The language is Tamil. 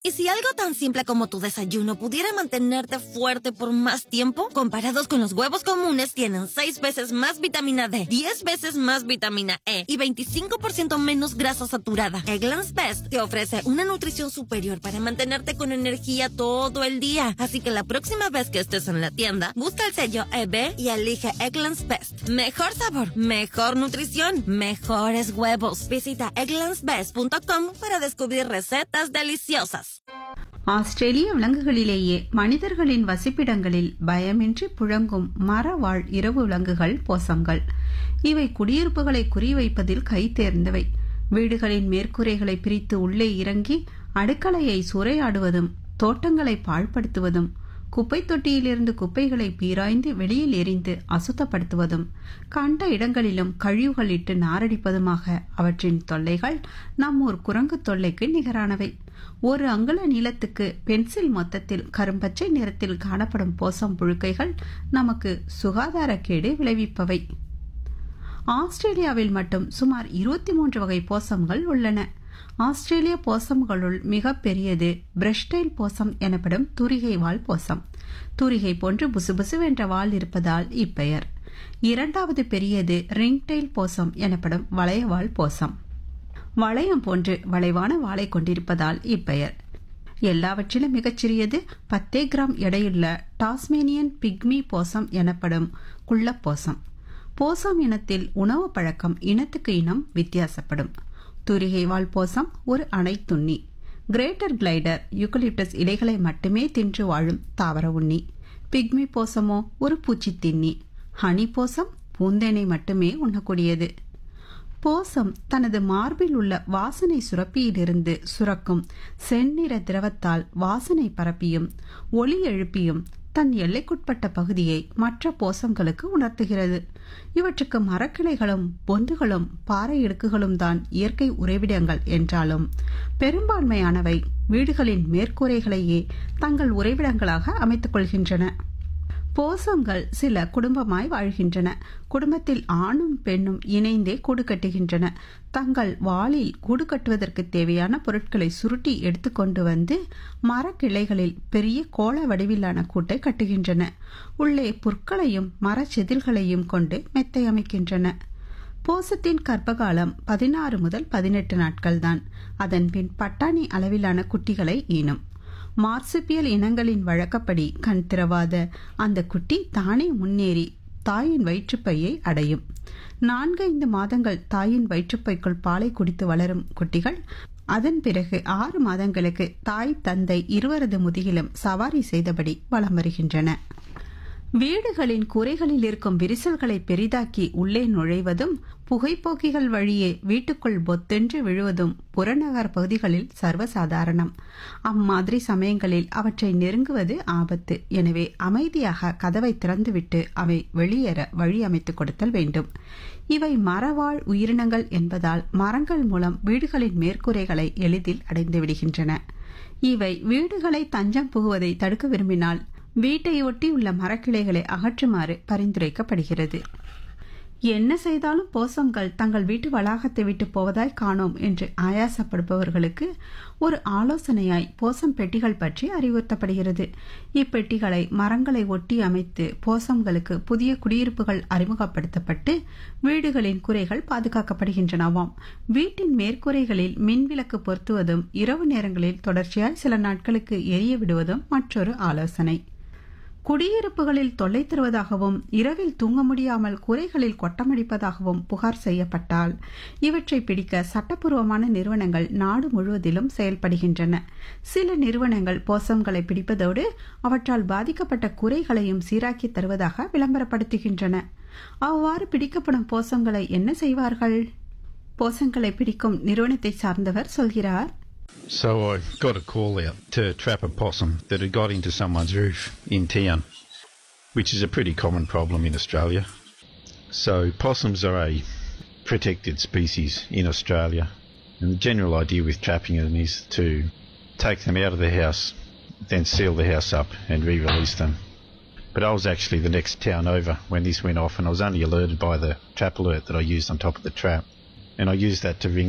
¿Y si algo tan simple como tu desayuno pudiera mantenerte fuerte por más tiempo? Comparados con los huevos comunes, tienen 6 veces más vitamina D, 10 veces más vitamina E y 25% menos grasa saturada. Eggland's Best te ofrece una nutrición superior para mantenerte con energía todo el día. Así que la próxima vez que estés en la tienda, busca el sello EB y elige Eggland's Best. Mejor sabor, mejor nutrición, mejores huevos. Visita egglandsbest.com para descubrir recetas deliciosas. ஆஸ்திரேலிய விலங்குகளிலேயே மனிதர்களின் வசிப்பிடங்களில் பயமின்றி புழங்கும் மரவாழ் இரவு விலங்குகள் போசம்கள் இவை குடியிருப்புகளை குறிவைப்பதில் கை தேர்ந்தவை வீடுகளின் மேற்கூரைகளை பிரித்து உள்ளே இறங்கி அடுக்கலையை சூறையாடுவதும் தோட்டங்களை பாழ்படுத்துவதும் குப்பை தொட்டியிலிருந்து குப்பைகளை பீராய்ந்து வெளியில் எரிந்து அசுத்தப்படுத்துவதும் கண்ட இடங்களிலும் கழிவுகள் இட்டு நாரடிப்பதுமாக அவற்றின் தொல்லைகள் நம்மூர் குரங்கு தொல்லைக்கு நிகரானவை ஒரு அங்குல நீளத்துக்கு பென்சில் மொத்தத்தில் கரும்பச்சை நிறத்தில் காணப்படும் போசம் புழுக்கைகள் நமக்கு சுகாதாரக்கேடு விளைவிப்பவை ஆஸ்திரேலியாவில் மட்டும் சுமார் இருபத்தி மூன்று வகை போசம்கள் உள்ளன ஆஸ்திரேலிய போசம்களுள் மிக பெரியது பிரஷ்டைல் போசம் எனப்படும் தூரிகை வால் போசம் தூரிகை போன்று புசுபுசுவென்ற வால் இருப்பதால் இப்பெயர் இரண்டாவது பெரியது ரிங்டெயில் போசம் எனப்படும் வளையவால் போசம் வளையம் போன்று வளைவான வாளை கொண்டிருப்பதால் இப்பெயர் எல்லாவற்றிலும் மிகச்சிறியது பத்தே கிராம் எடையுள்ள டாஸ்மேனியன் பிக்மி போசம் எனப்படும் குள்ளப்போசம் போசம் இனத்தில் உணவு பழக்கம் இனத்துக்கு இனம் வித்தியாசப்படும் துரிகை வால் போசம் ஒரு அணைத்துண்ணி கிரேட்டர் கிளைடர் யூக்கலிப்டஸ் இலைகளை மட்டுமே தின்று வாழும் தாவர உண்ணி பிக்மி போசமோ ஒரு பூச்சி தின்னி ஹனி போசம் பூந்தேனை மட்டுமே உண்ணக்கூடியது போசம் தனது மார்பில் உள்ள வாசனை சுரப்பியிலிருந்து சுரக்கும் செந்நிற திரவத்தால் வாசனை பரப்பியும் ஒளி எழுப்பியும் தன் எல்லைக்குட்பட்ட பகுதியை மற்ற போசங்களுக்கு உணர்த்துகிறது இவற்றுக்கு மரக்கிளைகளும் பொந்துகளும் பாறை இடுக்குகளும் தான் இயற்கை உறைவிடங்கள் என்றாலும் பெரும்பான்மையானவை வீடுகளின் மேற்கூரைகளையே தங்கள் உறைவிடங்களாக அமைத்துக் கொள்கின்றன போசங்கள் சில குடும்பமாய் வாழ்கின்றன குடும்பத்தில் ஆணும் பெண்ணும் இணைந்தே கூடு கட்டுகின்றன தங்கள் வாளில் கூடு கட்டுவதற்கு தேவையான பொருட்களை சுருட்டி எடுத்துக்கொண்டு வந்து மரக்கிளைகளில் பெரிய கோள வடிவிலான கூட்டை கட்டுகின்றன உள்ளே புற்களையும் மரச்செதில்களையும் கொண்டு மெத்தை அமைக்கின்றன போசத்தின் கர்ப்பகாலம் பதினாறு முதல் பதினெட்டு நாட்கள்தான் அதன்பின் பட்டாணி அளவிலான குட்டிகளை ஈனும் மார்சுபியல் இனங்களின் வழக்கப்படி கண் திறவாத அந்த குட்டி தானே முன்னேறி தாயின் வயிற்றுப்பையை அடையும் நான்கைந்து மாதங்கள் தாயின் வயிற்றுப்பைக்குள் பாலை குடித்து வளரும் குட்டிகள் அதன் பிறகு ஆறு மாதங்களுக்கு தாய் தந்தை இருவரது முதுகிலும் சவாரி செய்தபடி வலம் வருகின்றன வீடுகளின் கூரைகளில் இருக்கும் விரிசல்களை பெரிதாக்கி உள்ளே நுழைவதும் புகைப்போக்கிகள் வழியே வீட்டுக்குள் பொத்தென்று விழுவதும் புறநகர் பகுதிகளில் சர்வசாதாரணம் அம்மாதிரி சமயங்களில் அவற்றை நெருங்குவது ஆபத்து எனவே அமைதியாக கதவை திறந்துவிட்டு அவை வெளியேற வழி அமைத்துக் கொடுத்தல் வேண்டும் இவை மரவாழ் உயிரினங்கள் என்பதால் மரங்கள் மூலம் வீடுகளின் மேற்கூரைகளை எளிதில் அடைந்து விடுகின்றன இவை வீடுகளை தஞ்சம் புகுவதை தடுக்க விரும்பினால் வீட்டை ஒட்டி உள்ள மரக்கிளைகளை அகற்றுமாறு பரிந்துரைக்கப்படுகிறது என்ன செய்தாலும் போசம்கள் தங்கள் வீட்டு வளாகத்தை விட்டு போவதாய் காணோம் என்று ஆயாசப்படுபவர்களுக்கு ஒரு ஆலோசனையாய் போசம் பெட்டிகள் பற்றி அறிவுறுத்தப்படுகிறது இப்பெட்டிகளை மரங்களை ஒட்டி அமைத்து போசம்களுக்கு புதிய குடியிருப்புகள் அறிமுகப்படுத்தப்பட்டு வீடுகளின் குறைகள் பாதுகாக்கப்படுகின்றனவாம் வீட்டின் மேற்கூரைகளில் மின்விளக்கு பொருத்துவதும் இரவு நேரங்களில் தொடர்ச்சியாய் சில நாட்களுக்கு எரிய விடுவதும் மற்றொரு ஆலோசனை குடியிருப்புகளில் தொல்லை தருவதாகவும் இரவில் தூங்க முடியாமல் குறைகளில் கொட்டமடிப்பதாகவும் புகார் செய்யப்பட்டால் இவற்றை பிடிக்க சட்டப்பூர்வமான நிறுவனங்கள் நாடு முழுவதிலும் செயல்படுகின்றன சில நிறுவனங்கள் போசம்களை பிடிப்பதோடு அவற்றால் பாதிக்கப்பட்ட குறைகளையும் சீராக்கி தருவதாக விளம்பரப்படுத்துகின்றன அவ்வாறு பிடிக்கப்படும் போசங்களை என்ன செய்வார்கள் போசங்களை பிடிக்கும் நிறுவனத்தை சார்ந்தவர் சொல்கிறார் So I got a call out to trap a possum that had got into someone's roof in town, which is a pretty common problem in Australia. So possums are a protected species in Australia, and the general idea with trapping them is to take them out of the house, then seal the house up and re-release them. But I was actually the next town over when this went off, and I was only alerted by the trap alert that I used on top of the trap, and I used that to ring